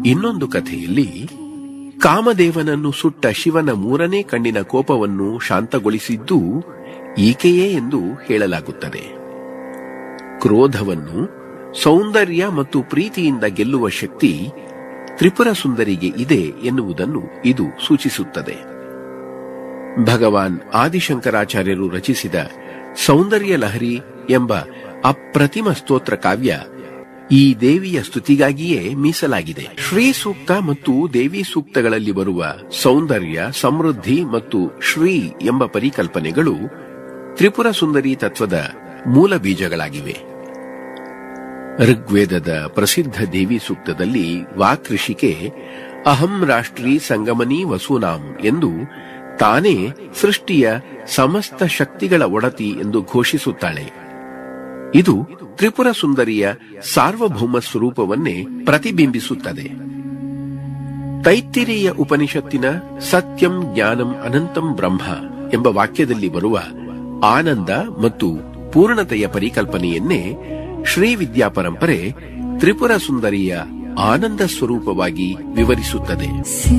ಇನ್ನೊಂದು ಕಥೆಯಲ್ಲಿ ಕಾಮದೇವನನ್ನು ಸುಟ್ಟ ಶಿವನ ಮೂರನೇ ಕಣ್ಣಿನ ಕೋಪವನ್ನು ಶಾಂತಗೊಳಿಸಿದ್ದೂ ಈಕೆಯೇ ಎಂದು ಹೇಳಲಾಗುತ್ತದೆ ಕ್ರೋಧವನ್ನು ಸೌಂದರ್ಯ ಮತ್ತು ಪ್ರೀತಿಯಿಂದ ಗೆಲ್ಲುವ ಶಕ್ತಿ ತ್ರಿಪುರ ಸುಂದರಿಗೆ ಇದೆ ಎನ್ನುವುದನ್ನು ಇದು ಸೂಚಿಸುತ್ತದೆ ಭಗವಾನ್ ಆದಿಶಂಕರಾಚಾರ್ಯರು ರಚಿಸಿದ ಸೌಂದರ್ಯ ಲಹರಿ ಎಂಬ ಅಪ್ರತಿಮ ಸ್ತೋತ್ರ ಕಾವ್ಯ ಈ ದೇವಿಯ ಸ್ತುತಿಗಾಗಿಯೇ ಮೀಸಲಾಗಿದೆ ಶ್ರೀ ಸೂಕ್ತ ಮತ್ತು ದೇವಿ ಸೂಕ್ತಗಳಲ್ಲಿ ಬರುವ ಸೌಂದರ್ಯ ಸಮೃದ್ಧಿ ಮತ್ತು ಶ್ರೀ ಎಂಬ ಪರಿಕಲ್ಪನೆಗಳು ತ್ರಿಪುರ ಸುಂದರಿ ತತ್ವದ ಮೂಲ ಬೀಜಗಳಾಗಿವೆ ಋಗ್ವೇದದ ಪ್ರಸಿದ್ಧ ದೇವಿ ಸೂಕ್ತದಲ್ಲಿ ವಾಕೃಷಿಕೆ ಅಹಂ ರಾಷ್ಟ್ರೀ ಸಂಗಮನೀ ವಸೂನಾಂ ಎಂದು ತಾನೇ ಸೃಷ್ಟಿಯ ಸಮಸ್ತ ಶಕ್ತಿಗಳ ಒಡತಿ ಎಂದು ಘೋಷಿಸುತ್ತಾಳೆ ಇದು ತ್ರಿಪುರ ಸುಂದರಿಯ ಸಾರ್ವಭೌಮ ಸ್ವರೂಪವನ್ನೇ ಪ್ರತಿಬಿಂಬಿಸುತ್ತದೆ ತೈತ್ತಿರೀಯ ಉಪನಿಷತ್ತಿನ ಸತ್ಯಂ ಜ್ಞಾನಂ ಅನಂತಂ ಬ್ರಹ್ಮ ಎಂಬ ವಾಕ್ಯದಲ್ಲಿ ಬರುವ ಆನಂದ ಮತ್ತು ಪೂರ್ಣತೆಯ ಪರಿಕಲ್ಪನೆಯನ್ನೇ ಶ್ರೀ ವಿದ್ಯಾ ಪರಂಪರೆ ತ್ರಿಪುರ ಸುಂದರಿಯ ಆನಂದ ಸ್ವರೂಪವಾಗಿ ವಿವರಿಸುತ್ತದೆ